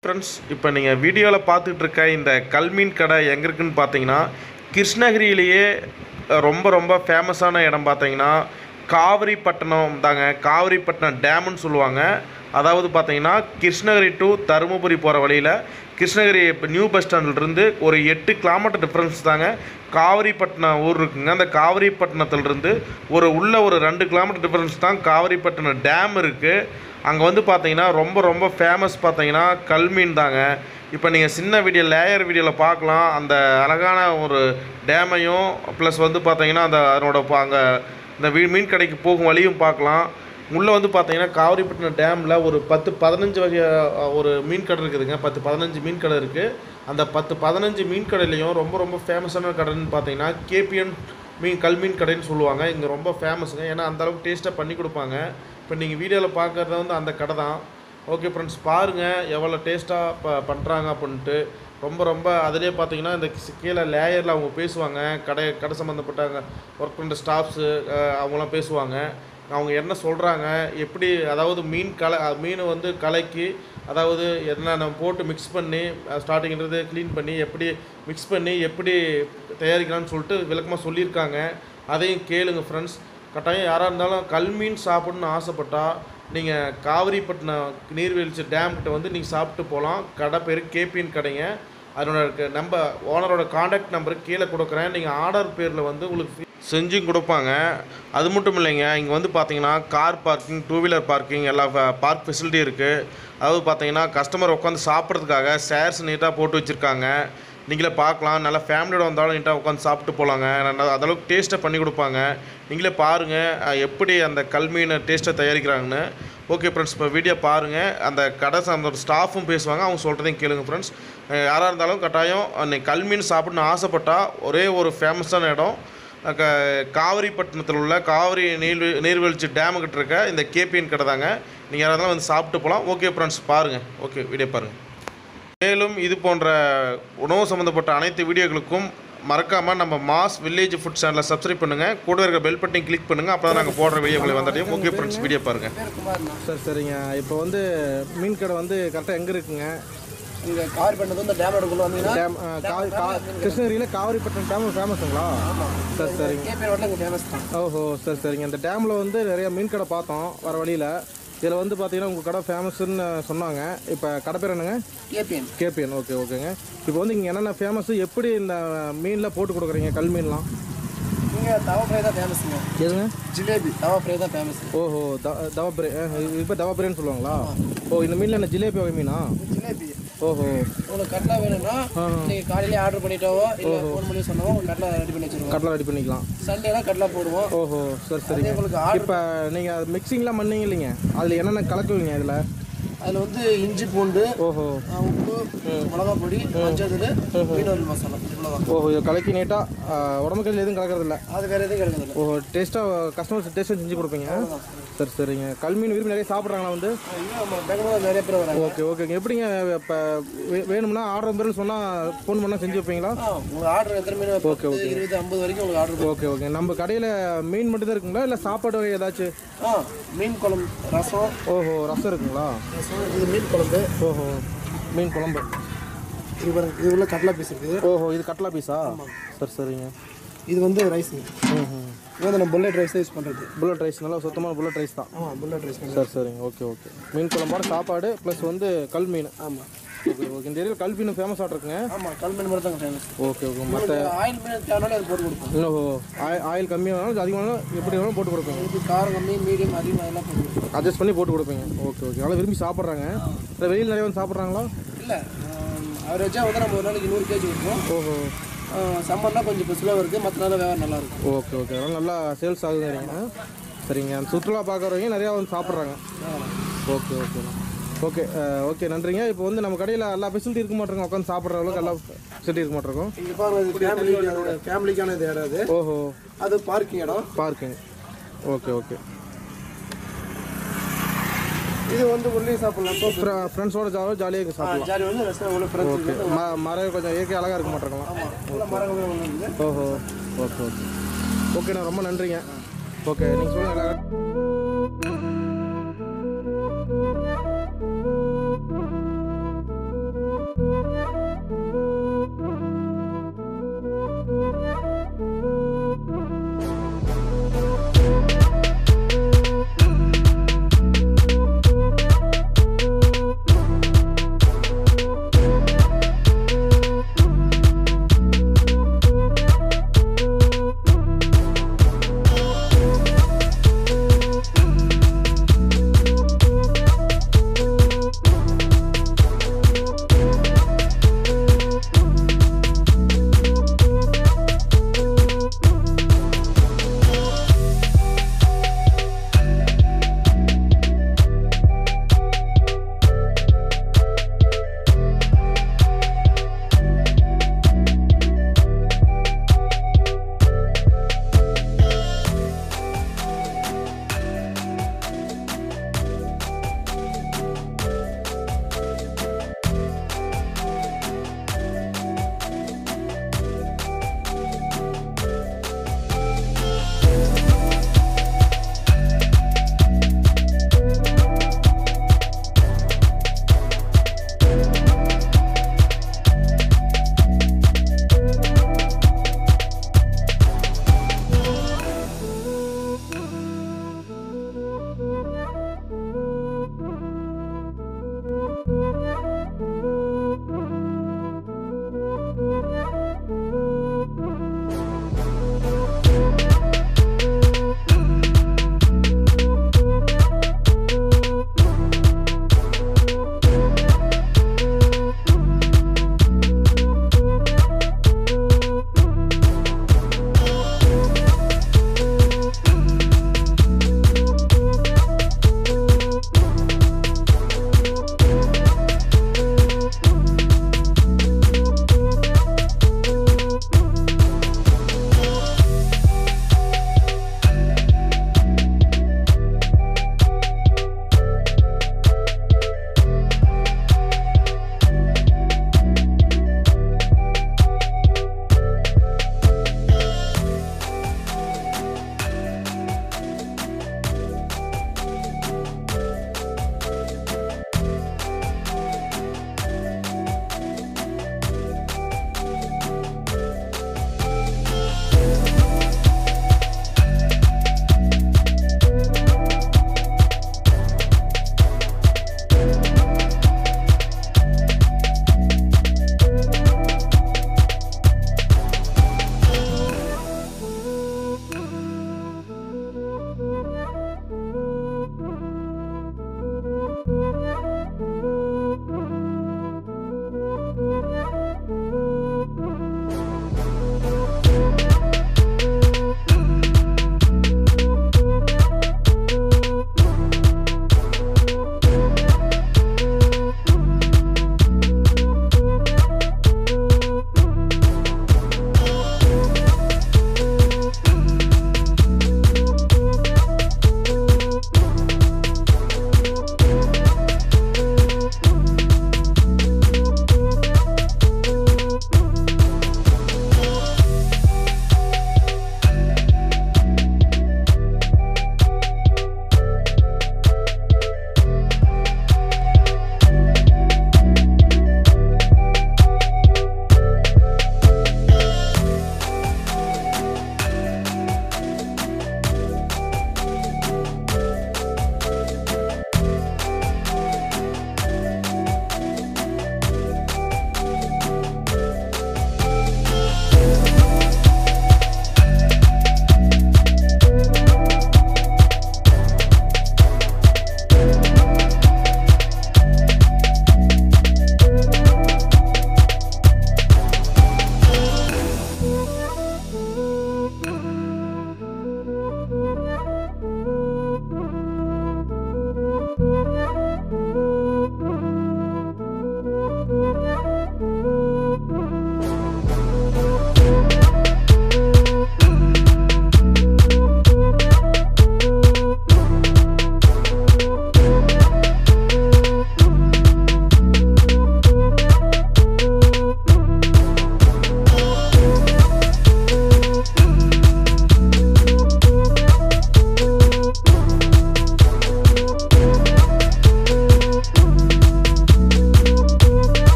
friends இப்போ நீங்கள் வீடியோவில் பார்த்துட்டு இருக்க இந்த கல்மீன் கடை எங்கே இருக்குன்னு பார்த்தீங்கன்னா கிருஷ்ணகிரியிலேயே அஹ், ரொம்ப ரொம்ப ஃபேமஸான இடம் பார்த்தீங்கன்னா காவிரிப்பட்டினம் தாங்க காவிரிப்பட்டினம் டேம்னு சொல்லுவாங்க அதாவது பார்த்தீங்கன்னா கிருஷ்ணகிரி டு தருமபுரி போகிற வழியில் கிருஷ்ணகிரி இப்போ நியூ பஸ் ஸ்டாண்ட்லேருந்து ஒரு எட்டு கிலோமீட்டர் டிஃப்ரென்ஸ் தாங்க காவிரிப்பட்டினம் ஊர் இருக்குங்க அந்த காவிரிப்பட்டினத்துலேருந்து ஒரு உள்ள ஒரு ரெண்டு கிலோமீட்டர் டிஃப்ரென்ஸ் தான் காவிரிப்பட்டினம் டேம் இருக்குது அங்கே வந்து பார்த்தீங்கன்னா ரொம்ப ரொம்ப ஃபேமஸ் பார்த்தீங்கன்னா கல்மீன் தாங்க இப்போ நீங்கள் சின்ன வீடியோ லேயர் வீடியோவில் பார்க்கலாம் அந்த அழகான ஒரு டேமையும் ப்ளஸ் வந்து பார்த்தீங்கன்னா அந்த அதனோட ப- அங்கே இந்த வீ- மீன் கடைக்கு போகும் வழியும் பார்க்கலாம் உள்ளே வந்து பார்த்தீங்கன்னா காவிரிப்பட்டினம் டேமில் ஒரு பத்து பதினஞ்சு வகை அஹ், ஒரு மீன் கடை இருக்குதுங்க பத்து பதினஞ்சு மீன் கடை இருக்குது அந்த பத்து பதினஞ்சு மீன் கடையிலையும் ரொம்ப ரொம்ப ஃபேமஸான கடைன்னு பார்த்தீங்கன்னா கேபிஎன் மீன் கல்மீன் கடைன்னு சொல்லுவாங்க இங்கே ரொம்ப ஃபேமஸுங்க ஏன்னா அந்த அளவுக்கு டேஸ்ட்டாக பண்ணி கொடுப்பாங்க இப்போ நீங்கள் வீடியோவில் பார்க்குறது வந்து அந்த கடை தான் ஓகே ஃப்ரெண்ட்ஸ் பாருங்கள் எவ்வளோ டேஸ்ட்டாக ப பண்ணுறாங்க அப்படின்ட்டு ரொம்ப ரொம்ப அதிலே பார்த்தீங்கன்னா இந்த கி- கீழே லேயரில் அவங்க பேசுவாங்க கடை கடை சம்மந்தப்பட்டாங்க ஒர்க் பண்ணுற ஸ்டாஃப்ஸு அவங்களாம் பேசுவாங்க அவங்க என்ன சொல்கிறாங்க எப்படி அதாவது மீன் கலை அஹ் மீன் வந்து கலக்கி அதாவது என்னென்ன போட்டு மிக்ஸ் பண்ணி ஸ்டார்டிங்கிறது க்ளீன் பண்ணி எப்படி மிக்ஸ் பண்ணி எப்படி தயாரிக்கலாம்னு சொல்லிட்டு விளக்கமாக சொல்லியிருக்காங்க அதையும் கேளுங்க ஃப்ரெண்ட்ஸ் கட்டாயம் யாராக இருந்தாலும் கல்மீன் சாப்பிடணும்னு ஆசைப்பட்டா நீங்கள் காவிரிப்பட்டினம் நீர்வீழ்ச்சி டேம் கிட்ட வந்து நீங்கள் சாப்பிட்டு போகலாம் கடை பேர் கேபிஎன் கடைங்க அதனோட க- நம்ம ஓனரோட காண்டாக்ட் நம்பர் கீழே கொடுக்குறேன் நீங்கள் ஆர்டர் பேரில் வந்து உங்களுக்கு செஞ்சும் கொடுப்பாங்க அது மட்டும் இல்லைங்க இங்கே வந்து பார்த்தீங்கன்னா car parking two wheeler parking எல்லா பார்க் ஃபெசிலிட்டி இருக்குது அதாவது பார்த்தீங்கன்னா கஸ்டமர் உட்காந்து சாப்பிட்றதுக்காக சேர்ஸ் நீட்டாக போட்டு வச்சுருக்காங்க நீங்களே பார்க்கலாம் நல்லா ஃபேமிலியோட வந்தாலும் நீட்டாக உட்காந்து சாப்பிட்டு போகலாங்க நல்லா அதளவுக்கு டேஸ்ட்டாக பண்ணி கொடுப்பாங்க நீங்களே பாருங்கள் எப்படி அந்த கல்மீனை டேஸ்ட்டை தயாரிக்கிறாங்கன்னு ஓகே ஃப்ரெண்ட்ஸ் இப்போ வீடியோ பாருங்கள் அந்த கடை சார்ந்த ஸ்டாஃபும் பேசுவாங்க அவங்க சொல்கிறதையும் கேளுங்க ஃப்ரெண்ட்ஸ் யாராக இருந்தாலும் கட்டாயம் அன்னைக்கு கல்மீன் சாப்பிடணும்னு ஆசைப்பட்டால் ஒரே ஒரு ஃபேமஸான இடம் க காவிரிப்பட்டினத்தில் உள்ள காவிரி நீர் நீர்வீழ்ச்சி டேமுக்கிட்ட இருக்க இந்த கேபிஎன் கடை தாங்க நீங்கள் யாராக இருந்தாலும் வந்து சாப்பிட்டு போகலாம் ஓகே ஃப்ரெண்ட்ஸ் பாருங்கள் ஓகே வீடியோ பாருங்கள் மேலும் இது போன்ற உணவு சம்மந்தப்பட்ட அனைத்து வீடியோக்களுக்கும் மறக்காமல் நம்ம மாஸ் வில்லேஜ் ஃபுட் சேனலை சப்ஸ்கிரைப் பண்ணுங்கள் கூட இருக்க பெல் பட்டன் கிளிக் பண்ணுங்கள் அப்போ தான் நாங்கள் போடுற வீடியோக்களை வந்துட்டையும் ஓகே ஃப்ரெண்ட்ஸ் வீடியோ பாருங்கள் சரி சரிங்க இப்போ வந்து மீன் கடை வந்து கரெக்டாக எங்கே இருக்குங்க இங்கே கார் பண்ணது வந்து டேம் எடுக்கணும் வந்தீங்கன்னா டேம் ஆ, காவி கா கிருஷ்ணகிரியில் காவிரிப்பட்டினம் டேம் ஃபேமஸுங்களா சரி சரிங்க கேபிஎன் ஹோட்டல் இங்கே ஃபேமஸ் தான் ஓஹோ சரி சரிங்க இந்த டேமில் வந்து நிறைய மீன் கடை பார்த்தோம் வர வழியில் இதில் வந்து பார்த்தீங்கன்னா உங்கள் கடை ஃபேமஸ்ன்னு சொன்னாங்க இப்போ கடை பேர் என்னங்க கேபிஎன் கேபிஎன் ஓகே ஓகேங்க இப்போ வந்து இங்கே என்னென்ன ஃபேமஸ் எப்படி இந்த மீனில் போட்டு கொடுக்குறீங்க கல் மீன்லாம் இங்கே தவா ஃப்ரை தான் ஃபேமஸுங்க எதுங்க ஜிலேபி தவா ஃப்ரை தான் ஃபேமஸ் ஓஹோ த தவா பிரே இப்போ தவா பிரேன்னு சொல்லுவாங்களா ஓ இந்த மீனில் என்ன ஜிலேபி வகை மீனா ஜிலேபி ஓஹோ உங்களுக்கு கட்லா வேணும்னா நீங்கள் காலையிலே ஆர்டர் பண்ணிட்டாவோ இல்லை ஃபோன் பண்ணி சொன்னாவோ உங்களுக்கு கட்லா ரெடி பண்ணி வச்சிருவோம் கடலை ரெடி பண்ணிக்கலாம் சண்டேலாம் கட்லா போடுவோம் ஓஹோ சரி சரிங்க உங்களுக்கு ஆர்டர் இப்போ நீங்கள் மிக்சிங்லாம் பண்ணீங்க இல்லைங்க அதில் என்னென்ன கலக்குவீங்க இதில் அதில் வந்து இஞ்சி பூண்டு ஓஹோ ஆ, உப்பு மிளகா பொடி மஞ்சள் தூள் மீன் வறுவல் மசாலா இவ்வளோதான் ஓஹோ இதை கலக்கி நீட்டாக உடம்புக்கு எதுவும் கலக்கறதில்ல அது வேறு எதுவும் கிடையாது ஓஹோ டேஸ்ட்டாக கஸ்டமர்ஸ் டேஸ்ட்டாக செஞ்சு கொடுப்பீங்க சரி சரிங்க கல்மீன் விரும்பி நிறைய சாப்பிட்றாங்களா வந்து இங்கே நம்ம பெங்களூர் நிறைய பேர் வராங்க ஓகே ஓகேங்க எப்படிங்க இப்போ வேணும்னா ஆர்டர் பேர்னு சொன்னால் ஃபோன் பண்ணால் செஞ்சு வைப்பீங்களா ஆ உங்களுக்கு ஆர்டர் எத்தனை மீன் பத்து, இருபது ஐம்பது வரைக்கும் உங்களுக்கு ஆர்டர் ஓகே ஓகே நம்ம கடையில் மீன் மட்டும் தான் இருக்குங்களா இல்லை சாப்பாடு வகை ஏதாச்சும் ஆ மீன் குழம்பு ரசம் ஓஹோ ரசம் இருக்குங்களா ரசம் இது மீன் குழம்பு ஓஹோ மீன் குழம்பு இது பாருங்க இது உள்ள கடலா பீஸ் இருக்குது ஓஹோ இது கட்லா பீஸா சரி சரிங்க இது வந்து ரைஸ் ம் ம் இது வந்து நம்ம புல்லட் ரைஸ் யூஸ் பண்ணுறது புல்லட் ரைஸ் நல்லா சுத்தமான புல்லட் ரைஸ் தான் ஆமாம் புல்லட் ரைஸ் சரி சரிங்க ஓகே ஓகே மீன் குழம்போட சாப்பாடு ப்ளஸ் வந்து கல் மீன் ஆமாம் ஓகே ஓகே இந்த ஏரியாவில் கல் மீன் ஃபேமஸாக இருக்குங்க ஆமாம் கல் மீன் மட்டும் தாங்க ஃபேமஸ் ஓகே ஓகே மற்ற ஆயில் மீன் தேவைனாலும் அது போட்டு கொடுப்போம் இன்னும் ஆயில் ஆயில் கம்மியானாலும் அதிகமானாலும் எப்படி வேணாலும் போட்டு கொடுப்பீங்க இது காரம் கம்மி மீடியம் அதிகமாக எல்லாம் போட்டு கொடுப்போம் அட்ஜஸ்ட் பண்ணி போட்டு கொடுப்பீங்க ஓகே ஓகே நல்லா விரும்பி சாப்பிட்றாங்க இல்லை வெளியில் நிறைய வந்து சாப்பிட்றாங்களா இல்லை அவரேஜாக வந்து நம்ம ஒரு நாளைக்கு நூறு கேஜி கொடுப்போம் ஓஹோ சம்மர்னா கொஞ்சம் இப்போ ஸ்லோவாக இருக்குது மற்ற நாள் வியாபாரம் நல்லா இருக்கும் ஓகே ஓகே அதனால் நல்லா சேல்ஸ் ஆகுதுங்கிறீங்க சரிங்க சுற்றுலா பார்க்குறவங்க நிறையா வந்து சாப்பிட்றாங்க ஓகே ஓகேண்ணா ஓகே ஓகே நன்றிங்க இப்போ வந்து நம்ம கடையில் எல்லா ஃபெசிலிட்டி இருக்க மாட்டிருக்கோம் உட்காந்து சாப்பிட்ற அளவுக்கு எல்லா ஃபெசிலிட்டி இருக்க மாட்டிருக்கோம் இங்கே பாருங்க இது ஃபேமிலிக்கான ஃபேமிலிக்கான இது இடம் அது ஓஹோ அது பார்க்கிங் இடம் பார்க்கிங் ஓகே ஓகே இது வந்து உள்ளே சாப்பிடலாம் இப்போ ஃப்ரெண்ட்ஸோட ஜாலியாக ஜாலியாக சாப்பிடலாம் ஜாலி வந்து ரெஸ்டாரண்ட் உள்ள ஃப்ரெண்ட்ஸ் ஓகே ம மரம் கொஞ்சம் இயற்கை அழகாக இருக்க மாட்டிருக்கலாம் உள்ள மரங்கள் ஒன்று இருக்குது ஓஹோ ஓகே ஓகே ஓகேண்ணா ரொம்ப நன்றிங்க ஓகே நீங்கள் சொல்லுங்கள்